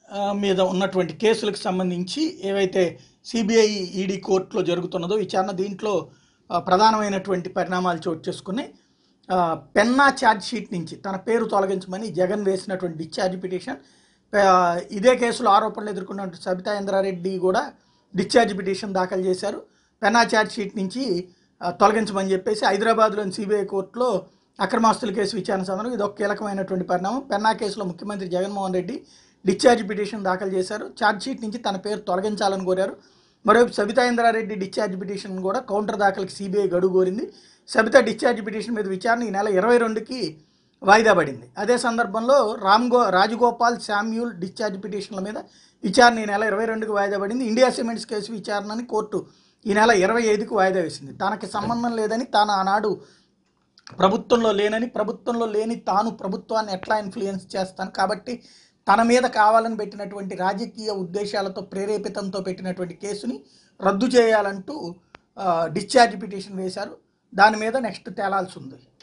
ఆ, మీద ఉన్నటువంటి కేసులకు సంబంధించి ఏవైతే సిబిఐ ఈడీ కోర్టులో జరుగుతున్నదో విచారణ దీంట్లో ఆ, ప్రధానమైనటువంటి పరిణామాలు చోటు చేసుకున్నాయి ఆ, పెన్నా ఛార్జ్ షీట్ నుంచి తన పేరు తొలగించమని జగన్ వేసినటువంటి డిశ్చార్జ్ పిటిషన్ ఆ, ఇదే కేసులో ఆరోపణలు ఎదుర్కొన్నటువంటి సబితా ఇంద్రారెడ్డి కూడా డిశ్చార్జ్ పిటిషన్ దాఖలు చేశారు పెన్నా ఛార్జ్ షీట్ నుంచి ఆ, తొలగించమని చెప్పేసి హైదరాబాద్లోని సిబిఐ కోర్టులో అక్రమాస్తుల కేసు విచారణ సందర్భంగా ఇది ఒక కీలకమైనటువంటి పరిణామం పెన్నా కేసులో ముఖ్యమంత్రి జగన్మోహన్ రెడ్డి డిశ్చార్జ్ పిటిషన్ దాఖలు చేశారు ఛార్జ్ షీట్ నుంచి తన పేరు తొలగించాలని కోరారు మరోవైపు సబితా ఇంద్రారెడ్డి డిశ్చార్జ్ పిటిషన్ కూడా కౌంటర్ దాఖలుకి సిబిఐ గడువు కోరింది సబితా డిశ్చార్జ్ పిటిషన్ మీద విచారణ ఈ నెల ఇరవై రెండుకి వాయిదా పడింది అదే సందర్భంలో రామ్ గో రాజగోపాల్ శామ్యూల్ డిశ్చార్జ్ పిటిషన్ల మీద విచారణ ఈ నెల ఇరవై రెండుకి వాయిదా పడింది ఇండియా సిమెంట్స్ కేసు విచారణని కోర్టు ఈ నెల ఇరవై ఐదుకు వాయిదా వేసింది తనకి సంబంధం లేదని తాను ఆనాడు ప్రభుత్వంలో లేనని ప్రభుత్వంలో లేని తాను ప్రభుత్వాన్ని ఎట్లా ఇన్ఫ్లుయెన్స్ చేస్తాను కాబట్టి తన మీద కావాలని పెట్టినటువంటి రాజకీయ ఉద్దేశాలతో ప్రేరేపితంతో పెట్టినటువంటి కేసుని రద్దు చేయాలంటూ ఆ, డిశ్చార్జ్ పిటిషన్ వేశారు దాని మీద నెక్స్ట్ తేలాల్సి ఉంది